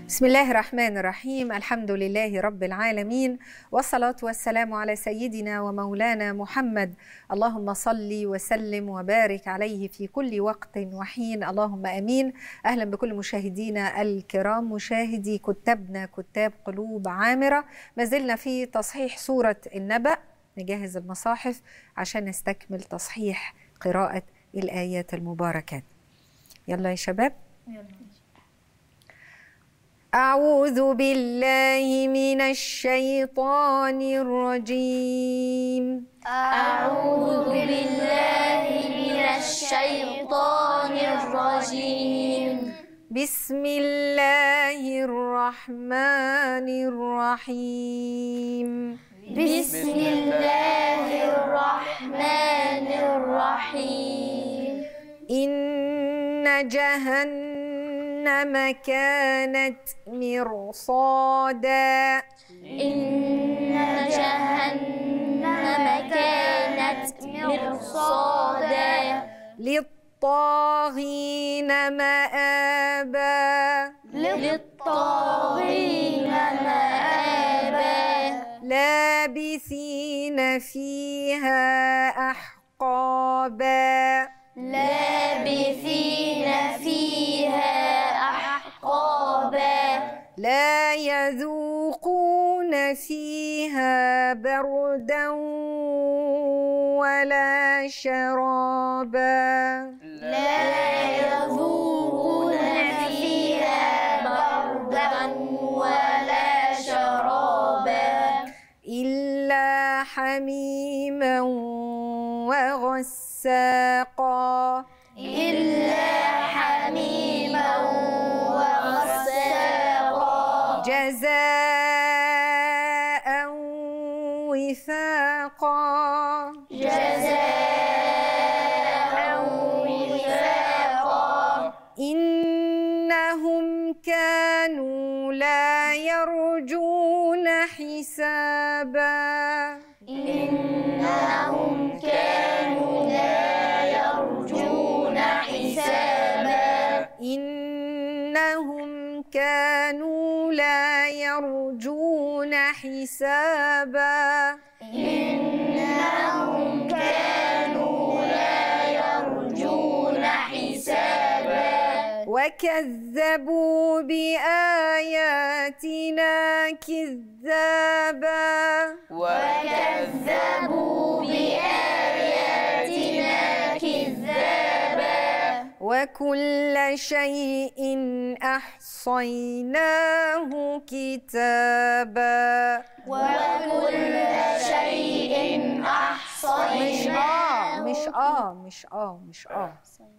بسم الله الرحمن الرحيم الحمد لله رب العالمين والصلاة والسلام على سيدنا ومولانا محمد اللهم صل وسلم وبارك عليه في كل وقت وحين اللهم امين اهلا بكل مشاهدينا الكرام مشاهدي كتابنا كتاب قلوب عامره ما زلنا في تصحيح سوره النبأ نجهز المصاحف عشان نستكمل تصحيح قراءه الايات المباركات يلا يا شباب أعوذ بالله من الشيطان الرجيم أعوذ بالله من الشيطان الرجيم بسم الله الرحمن الرحيم بسم الله الرحمن الرحيم إن جهنم كانت مرصادا إن جهنم كانت مرصادا للطاغين مآبا للطاغين مآبا لابثين فيها أحقابا لابثين فيها أحقابا لا يذوقون فيها بردا ولا شرابا لا يذوقون فيها بردا ولا شرابا إلا حميما وغساقا إلا حميما وغساقا جزاء وفاقا جزاء وفاقا إنهم كانوا لا يرجون حسابا إنهم كانوا لا يرجون حسابا إنهم كانوا لا يرجون حسابا إنهم كانوا لا يرجون حسابا وكذبوا بآياتنا كذابا وكذبوا بآياتنا كذابا وكل شيء أحصيناه كتابا وكل شيء مش أحصيناه آه مش آه مش آه مش آه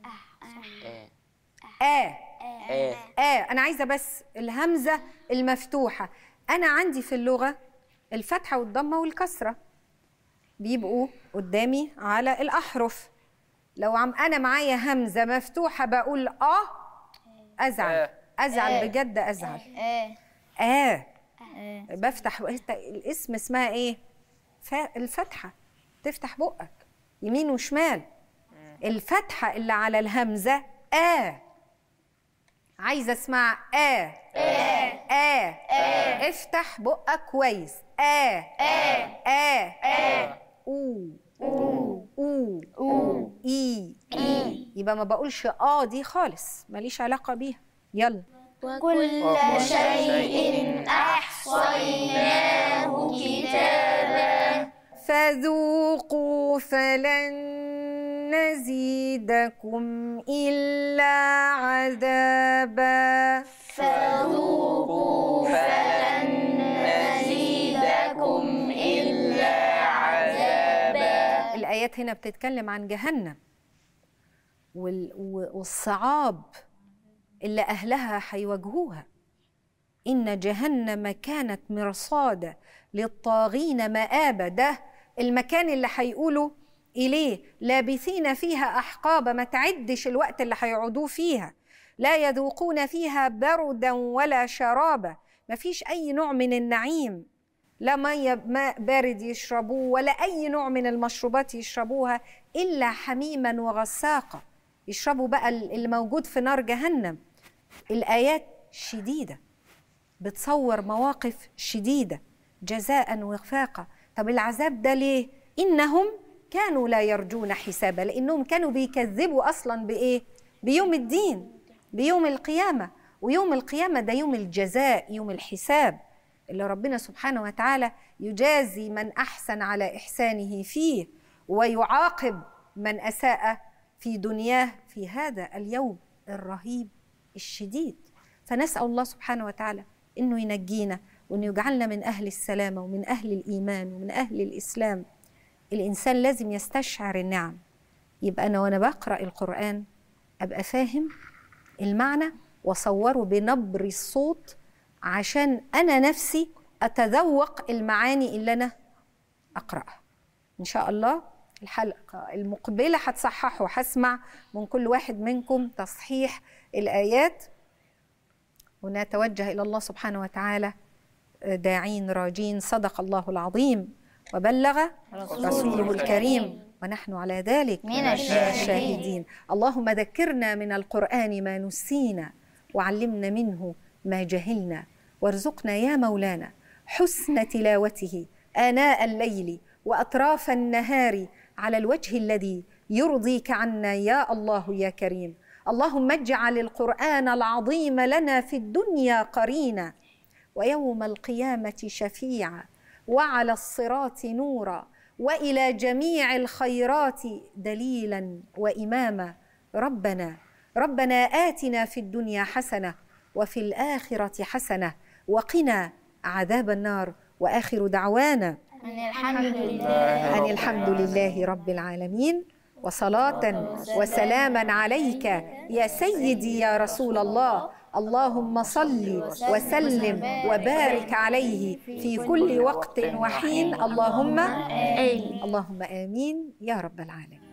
آه آه أنا عايزة بس الهمزة المفتوحة أنا عندي في اللغة الفتحة والضمة والكسرة بيبقوا قدامي على الأحرف لو عم أنا معايا همزة مفتوحة بقول آه أزعل أزعل بجد أزعل آه بفتح الاسم اسمها إيه؟ ف- الفتحة تفتح بقك يمين وشمال الفتحة اللي على الهمزة آه عايزة اسمع آه آه آه افتح بقك كويس آه آه آه آه أو أو أو أو إي إي يبقى ما بقولش آه دي خالص ماليش علاقة بيها يلا كل شيء أحصيناه كتابا فذوقوا فلن نزيدكم إلا عذابا فذوقوا فلن نزيدكم إلا عذابا الآيات هنا بتتكلم عن جهنم وال- و- والصعاب اللي أهلها هيواجهوها إن جهنم كانت مرصادا للطاغين مآبا ده المكان اللي هيقولوا إليه لابثين فيها أحقابا ما تعدش الوقت اللي هيقعدوه فيها لا يذوقون فيها بردا ولا شرابا ما فيش أي نوع من النعيم لا مية ماء بارد يشربوه ولا أي نوع من المشروبات يشربوها إلا حميما وغساقا يشربوا بقى اللي موجود في نار جهنم الآيات شديدة بتصور مواقف شديدة جزاء وفاقا طب العذاب ده ليه إنهم كانوا لا يرجون حسابا لأنهم كانوا بيكذبوا أصلا بإيه بيوم الدين بيوم القيامة ويوم القيامة ده يوم الجزاء يوم الحساب اللي ربنا سبحانه وتعالى يجازي من أحسن على إحسانه فيه ويعاقب من أساء في دنياه في هذا اليوم الرهيب الشديد فنسأل الله سبحانه وتعالى إنه ينجينا وإنه يجعلنا من أهل السلامة ومن أهل الإيمان ومن أهل الإسلام الإنسان لازم يستشعر النعم يبقى أنا وأنا بقرأ القرآن أبقى فاهم المعنى وصوره بنبر الصوت عشان أنا نفسي أتذوق المعاني اللي أنا أقرأها إن شاء الله الحلقة المقبلة هتصححوا هسمع من كل واحد منكم تصحيح الآيات ونتوجه إلى الله سبحانه وتعالى داعين راجين صدق الله العظيم وبلغ رسوله الكريم ونحن على ذلك من الشاهدين. الشاهدين اللهم ذكرنا من القرآن ما نسينا وعلمنا منه ما جهلنا وارزقنا يا مولانا حسن تلاوته آناء الليل وأطراف النهار على الوجه الذي يرضيك عنا يا الله يا كريم اللهم اجعل القرآن العظيم لنا في الدنيا قرينا ويوم القيامة شفيعا وعلى الصراط نورا والى جميع الخيرات دليلا واماما ربنا ربنا اتنا في الدنيا حسنه وفي الاخره حسنه وقنا عذاب النار واخر دعوانا أن الحمد لله ان الحمد لله رب العالمين وصلاه وسلاما عليك يا سيدي يا رسول الله اللهم صل وسلم وبارك عليه في كل وقت وحين اللهم آمين اللهم امين يا رب العالمين